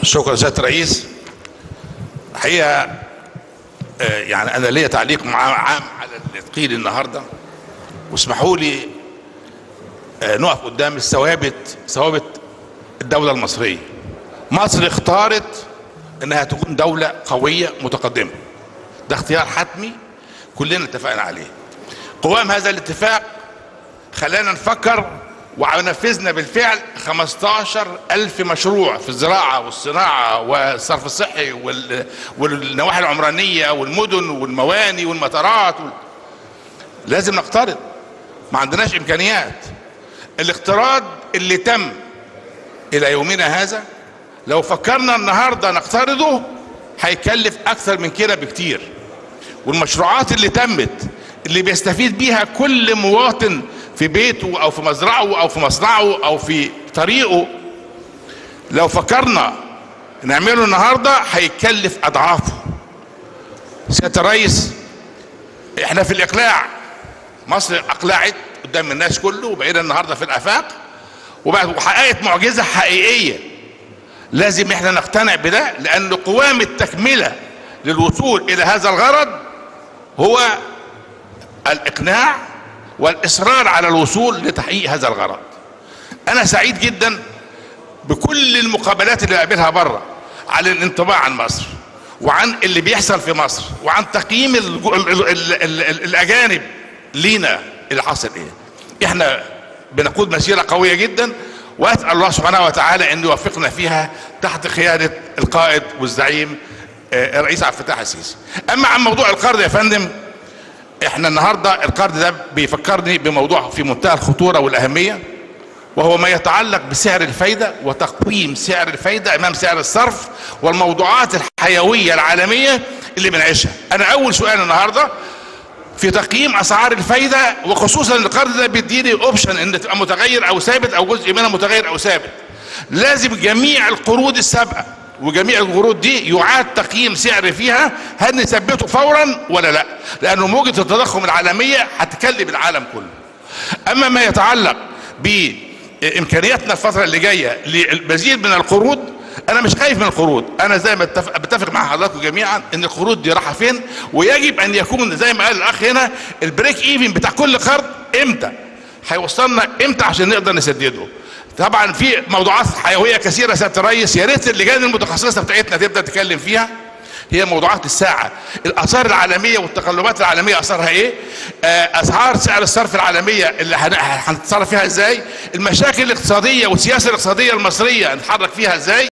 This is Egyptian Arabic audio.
شكرا سياده الرئيس الحقيقه آه، يعني انا ليا تعليق مع عام على اللي قيل النهارده واسمحوا لي آه، نقف قدام الثوابت ثوابت الدوله المصريه مصر اختارت انها تكون دوله قويه متقدمه ده اختيار حتمي كلنا اتفقنا عليه قوام هذا الاتفاق خلانا نفكر ونفذنا بالفعل 15 ألف مشروع في الزراعة والصناعة والصرف الصحي وال... والنواحي العمرانية والمدن والمواني والمطارات وال... لازم نقترض ما عندناش إمكانيات الاقتراض اللي تم إلى يومنا هذا لو فكرنا النهاردة نقترضه هيكلف أكثر من كده بكتير والمشروعات اللي تمت اللي بيستفيد بيها كل مواطن في بيته او في مزرعه او في مصنعه او في طريقه لو فكرنا نعمله النهارده هيكلف اضعافه سياده الرئيس احنا في الاقلاع مصر اقلعت قدام الناس كله وبقينا النهارده في الافاق وبقت وحققت معجزه حقيقيه لازم احنا نقتنع بده لان قوام التكمله للوصول الى هذا الغرض هو الاقناع والاصرار على الوصول لتحقيق هذا الغرض انا سعيد جدا بكل المقابلات اللي قابلها بره على الانطباع عن مصر وعن اللي بيحصل في مصر وعن تقييم ال ال ال ال ال الاجانب لينا اللي حصل ايه احنا بنقود مسيره قويه جدا واسال الله سبحانه وتعالى ان يوفقنا فيها تحت قياده القائد والزعيم آه، الرئيس عبد الفتاح السيسي اما عن موضوع القرض يا فندم احنا النهارده القرض ده بيفكرني بموضوع في منتهى الخطوره والاهميه وهو ما يتعلق بسعر الفايده وتقويم سعر الفايده امام سعر الصرف والموضوعات الحيويه العالميه اللي بنعيشها. انا اول سؤال النهارده في تقييم اسعار الفايده وخصوصا القرض ده بيديني اوبشن ان تبقى متغير او ثابت او جزء منها متغير او ثابت. لازم جميع القروض السابقه وجميع القروض دي يعاد تقييم سعر فيها هل نثبته فورا ولا لا لانه موجة التضخم العالمية هتكلم العالم كله اما ما يتعلق بامكانياتنا الفترة اللي جاية للمزيد من القروض انا مش خايف من القروض انا زي ما اتفق, بتفق مع حضراتكم جميعا ان القروض دي رايحه فين ويجب ان يكون زي ما قال الاخ هنا البريك ايفن بتاع كل قرض امتى هيوصلنا امتى عشان نقدر نسدده طبعا في موضوعات حيويه كثيره سياده الرئيس يا ريت اللجان المتخصصه بتاعتنا تبدا تتكلم فيها هي موضوعات الساعه الاثار العالميه والتقلبات العالميه اثارها ايه آه، اسعار سعر الصرف العالميه اللي هن- هنتصرف فيها ازاي المشاكل الاقتصاديه والسياسه الاقتصاديه المصريه نتحرك فيها ازاي